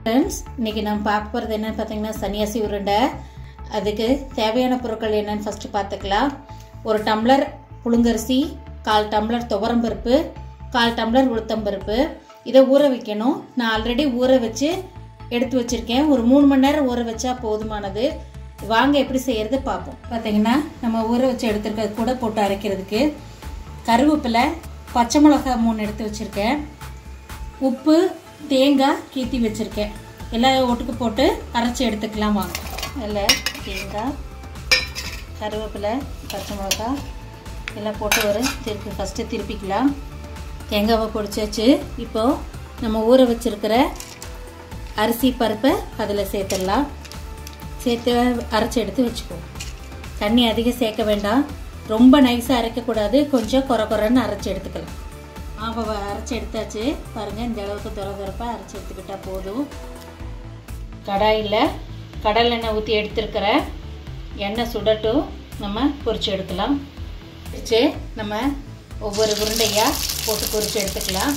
friends இன்னைக்கு நம்ம பார்க்க போகிறது என்னன்னு பார்த்தீங்கன்னா சன்னியாசி உருண்டை அதுக்கு தேவையான பொருட்கள் என்னன்னு ஃபஸ்ட்டு பார்த்துக்கலாம் ஒரு டம்ளர் புழுங்கரிசி கால் டம்ளர் துவரம்பருப்பு கால் டம்ளர் உளுத்தம்பருப்பு இதை ஊற வைக்கணும் நான் ஆல்ரெடி ஊற வச்சு எடுத்து வச்சுருக்கேன் ஒரு மூணு மணி நேரம் ஊற வச்சா போதுமானது வாங்க எப்படி செய்யறது பார்ப்போம் பார்த்தீங்கன்னா நம்ம ஊற வச்சு எடுத்துருக்கிறது கூட போட்டு அரைக்கிறதுக்கு கருவேப்பிலை பச்சை மிளகாய் மூணு எடுத்து வச்சுருக்கேன் உப்பு தேங்காய் கீத்தி வச்சுருக்கேன் எல்லாம் ஒட்டுக்கு போட்டு அரைச்சி எடுத்துக்கலாம் வாங்க அதில் தேங்காய் கருவேப்பிலை பச்சை மிளகா எல்லாம் போட்டு ஒரு திருப்பி ஃபஸ்ட்டு திருப்பிக்கலாம் தேங்காவை பொடிச்சாச்சு இப்போது நம்ம ஊற வச்சுருக்கிற அரிசி பருப்பை அதில் சேர்த்துடலாம் சேர்த்து அரைச்சி எடுத்து வச்சுக்குவோம் தண்ணி அதிகம் சேர்க்க வேண்டாம் ரொம்ப நைஸாக அரைக்கக்கூடாது கொஞ்சம் குறை குறைன்னு அரைச்சி எடுத்துக்கலாம் மாவை அரைச்சி எடுத்தாச்சு பாருங்கள் இந்த அளவுக்கு துற துறப்பாக அரைச்சி எடுத்துக்கிட்டால் போதும் கடாயில் கடல் எண்ணெய் ஊற்றி எடுத்துருக்கிற எண்ணெய் சுடட்டும் நம்ம பொரிச்சு எடுக்கலாம் பொரிச்சு நம்ம ஒவ்வொரு உருண்டையாக போட்டு பொரிச்சு எடுத்துக்கலாம்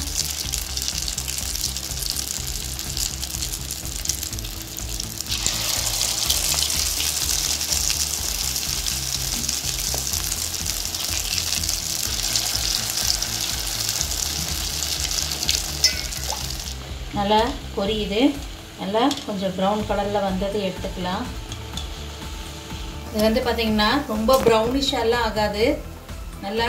நல்லா பொரியுது நல்லா கொஞ்சம் ப்ரௌன் கலரில் வந்தது எடுத்துக்கலாம் இது வந்து பார்த்திங்கன்னா ரொம்ப ப்ரௌனிஷாலாம் ஆகாது நல்லா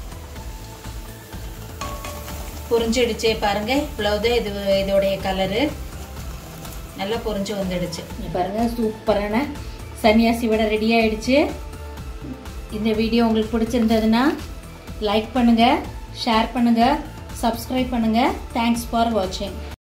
பொரிஞ்சிடுச்சு பாருங்கள் இவ்வளவுதான் இது இதோடைய கலரு நல்லா பொரிஞ்சு வந்துடுச்சு பாருங்கள் சூப்பரான சன்னியாசி விட ரெடி ஆயிடுச்சு இந்த வீடியோ உங்களுக்கு பிடிச்சிருந்ததுன்னா லைக் பண்ணுங்கள் ஷேர் பண்ணுங்கள் சப்ஸ்கிரைப் பண்ணுங்கள் தேங்க்ஸ் ஃபார் வாட்சிங்